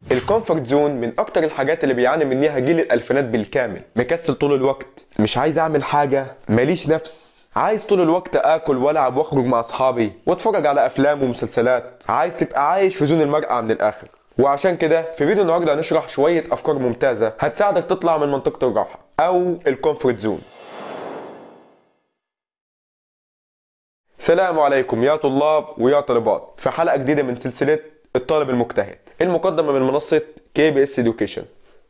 الكومفورت زون من اكتر الحاجات اللي بيعاني منها جيل الالفينات بالكامل مكسل طول الوقت مش عايز اعمل حاجه ماليش نفس عايز طول الوقت اكل والعب واخرج مع اصحابي واتفرج على افلام ومسلسلات عايز تبقى عايش في زون المرقع من الاخر وعشان كده في فيديو النهارده هنشرح شويه افكار ممتازه هتساعدك تطلع من منطقه الراحه او الكومفورت زون السلام عليكم يا طلاب ويا طالبات في حلقه جديده من سلسله الطالب المجتهد المقدمه من منصه كي بي اس اديوكيشن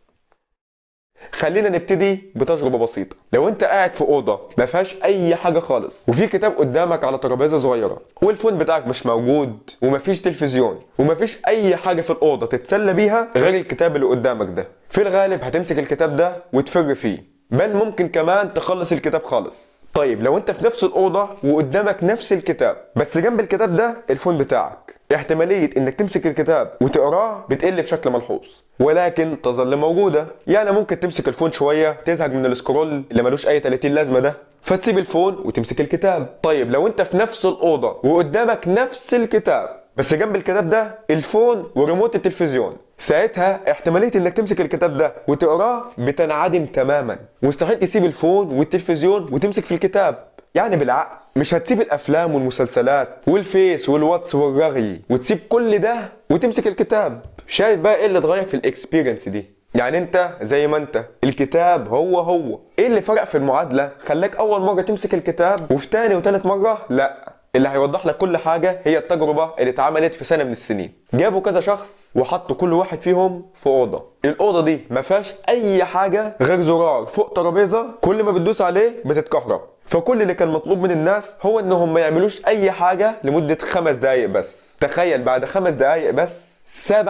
خلينا نبتدي بتجربه بسيطه لو انت قاعد في اوضه ما فيهاش اي حاجه خالص وفي كتاب قدامك على ترابيزه صغيره والفون بتاعك مش موجود ومفيش تلفزيون ومفيش اي حاجه في الاوضه تتسلى بيها غير الكتاب اللي قدامك ده في الغالب هتمسك الكتاب ده وتفر فيه بل ممكن كمان تخلص الكتاب خالص طيب لو انت في نفس الاوضه وقدامك نفس الكتاب بس جنب الكتاب ده الفون بتاعك احتماليه انك تمسك الكتاب وتقراه بتقل بشكل ملحوظ ولكن تظل موجوده يعني ممكن تمسك الفون شويه تزهق من السكرول اللي ملوش اي 30 لازمه ده فتسيب الفون وتمسك الكتاب طيب لو انت في نفس الاوضه وقدامك نفس الكتاب بس جنب الكتاب ده الفون وريموت التلفزيون ساعتها احتماليه انك تمسك الكتاب ده وتقراه بتنعدم تماما مستحيل تسيب الفون والتلفزيون وتمسك في الكتاب يعني بالعقل مش هتسيب الافلام والمسلسلات والفيس والواتس والرغي وتسيب كل ده وتمسك الكتاب شايف بقى ايه اللي اتغير في الاكسبيرينس دي يعني انت زي ما انت الكتاب هو هو ايه اللي فرق في المعادله خلاك اول مره تمسك الكتاب وفي تاني وتالت مره لا اللي هيوضح لك كل حاجة هي التجربة اللي اتعملت في سنة من السنين جابوا كذا شخص وحطوا كل واحد فيهم في أوضة الأوضة دي ما فيهاش أي حاجة غير زرار فوق ترابيزة كل ما بتدوس عليه بتتكهرب فكل اللي كان مطلوب من الناس هو انهم ما يعملوش اي حاجة لمدة خمس دقايق بس تخيل بعد خمس دقايق بس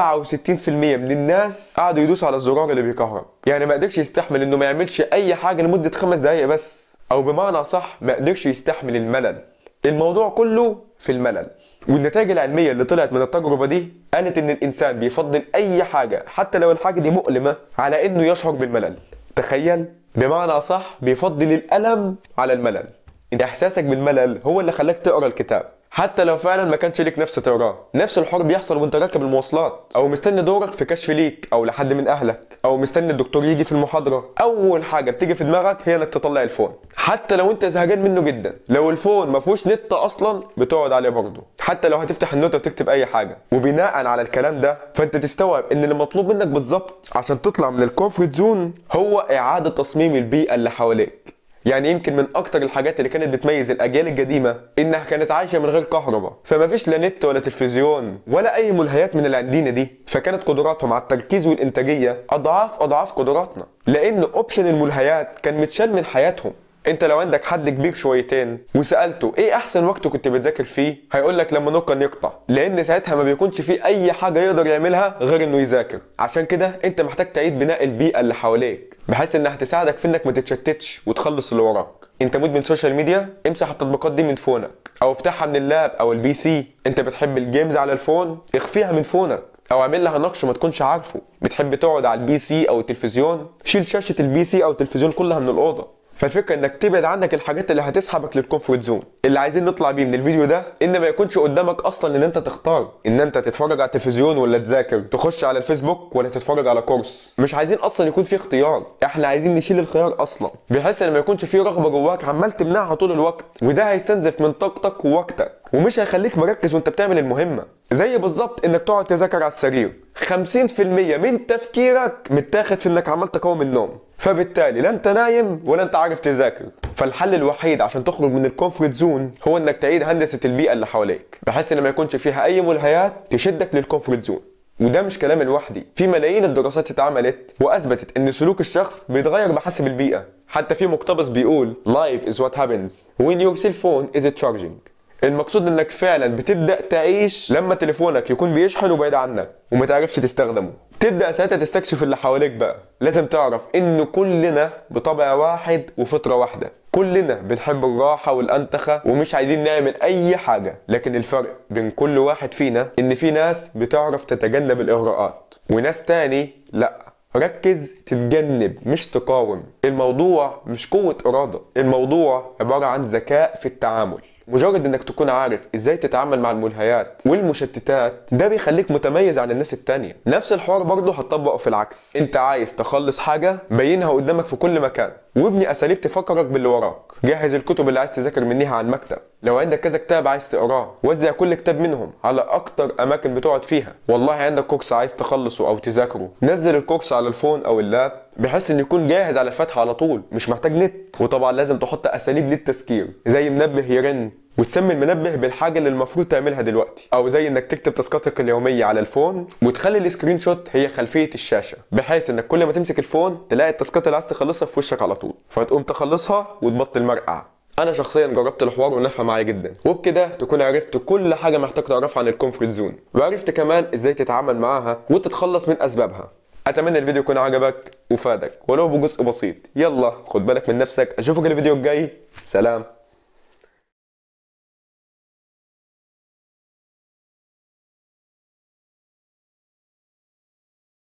67% من الناس قعدوا يدوسوا على الزرار اللي بيكهرب يعني ما قدرش يستحمل انه ما يعملش اي حاجة لمدة خمس دقايق بس او بمعنى صح ما قدرش يستحمل الملل الموضوع كله في الملل والنتائج العلمية اللي طلعت من التجربة دي قالت إن الإنسان بيفضل أي حاجة حتى لو الحاجة دي مؤلمة على إنه يشعر بالملل تخيل بمعنى صح بيفضل الألم على الملل إن إحساسك بالملل هو اللي خلاك تقرأ الكتاب حتى لو فعلا ما كانش ليك نفس تقراه نفس الحوار بيحصل وانت راكب المواصلات او مستني دورك في كشف ليك او لحد من اهلك او مستني الدكتور يجي في المحاضره اول حاجه بتيجي في دماغك هي انك تطلع الفون حتى لو انت زهقان منه جدا لو الفون ما فيهوش نت اصلا بتقعد عليه برضه حتى لو هتفتح النوتة وتكتب اي حاجه وبناء على الكلام ده فانت تستوعب ان اللي مطلوب منك بالظبط عشان تطلع من الكومفورت زون هو اعاده تصميم البيئه اللي حواليك يعني يمكن من اكتر الحاجات اللي كانت بتميز الاجيال القديمه انها كانت عايشه من غير كهرباء فما فيش لا نت ولا تلفزيون ولا اي ملهيات من اللي عندنا دي فكانت قدراتهم على التركيز والانتاجيه اضعاف اضعاف قدراتنا لان اوبشن الملهيات كان متشال من حياتهم انت لو عندك حد كبير شويتين وسالته ايه احسن وقت كنت بتذاكر فيه هيقول لك لما نوكا يقطع لان ساعتها ما بيكونش فيه اي حاجه يقدر يعملها غير انه يذاكر عشان كده انت محتاج تعيد بناء البيئه اللي حواليك بحيث انها تساعدك في انك ما تتشتتش وتخلص اللي وراك انت مدمن سوشيال ميديا امسح التطبيقات دي من فونك او افتحها من اللاب او البي سي انت بتحب الجيمز على الفون اخفيها من فونك او اعمل لها نقش ما تكونش عارفه بتحب تقعد على البي سي او التلفزيون شيل شاشه البي سي او التلفزيون كلها من الاوضه فالفكره انك تبعد عنك الحاجات اللي هتسحبك للكومفورت زون اللي عايزين نطلع بيه من الفيديو ده ان ما يكونش قدامك اصلا ان انت تختار ان انت تتفرج على التلفزيون ولا تذاكر تخش على الفيسبوك ولا تتفرج على كورس مش عايزين اصلا يكون في اختيار احنا عايزين نشيل الخيار اصلا بحيث ان ما يكونش في رغبه جواك عمال تمنعها طول الوقت وده هيستنزف من طاقتك ووقتك ومش هيخليك مركز وانت بتعمل المهمه زي بالظبط انك تقعد تذاكر على السرير 50% من تفكيرك متاخد في انك عمال تقاوم النوم فبالتالي لا انت نايم ولا انت عارف تذاكر فالحل الوحيد عشان تخرج من الكومفورت زون هو انك تعيد هندسه البيئه اللي حواليك بحيث ان ما يكونش فيها اي ملهيات تشدك للكومفورت زون وده مش كلام لوحدي في ملايين الدراسات اتعملت واثبتت ان سلوك الشخص بيتغير بحسب البيئه حتى في مقتبس بيقول life is what happens when your cell phone is charging المقصود انك فعلا بتبدا تعيش لما تليفونك يكون بيشحن وبعيد عنك وما تعرفش تستخدمه تبدا ساعتها تستكشف اللي حواليك بقى لازم تعرف ان كلنا بطبع واحد وفطره واحده كلنا بنحب الراحة والأنتخة ومش عايزين نعمل أي حاجة لكن الفرق بين كل واحد فينا إن في ناس بتعرف تتجنب الإغراءات وناس تاني لأ ركز تتجنب مش تقاوم الموضوع مش قوة إرادة الموضوع عبارة عن ذكاء في التعامل مجرد انك تكون عارف ازاي تتعامل مع الملهيات والمشتتات ده بيخليك متميز عن الناس التانية نفس الحوار برضه هتطبقه في العكس انت عايز تخلص حاجة بينها قدامك في كل مكان وابني اساليب تفكرك باللي وراك جهز الكتب اللي عايز تذاكر منيها على المكتب لو عندك كذا كتاب عايز تقراه وزع كل كتاب منهم على اكتر اماكن بتقعد فيها والله عندك كورس عايز تخلصه او تذاكره نزل الكورس على الفون او اللاب بحيث انه يكون جاهز على الفتح على طول مش محتاج نت وطبعا لازم تحط اساليب للتذكير زي منبه يرن وتسمي المنبه بالحاجة اللي المفروض تعملها دلوقتي او زي انك تكتب تاسكاتك اليومية على الفون وتخلي السكرين شوت هي خلفية الشاشة بحيث انك كل ما تمسك الفون تلاقي التاسكات اللي عايز تخلصها في وشك على طول فتقوم تخلصها وتبطل مرقع انا شخصيا جربت الحوار ونفع معايا جدا وبكده تكون عرفت كل حاجه محتاج تعرفها عن الكومفورت زون وعرفت كمان ازاي تتعامل معاها وتتخلص من اسبابها اتمنى الفيديو يكون عجبك وفادك ولو بجزء بسيط يلا خد بالك من نفسك اشوفك الفيديو الجاي سلام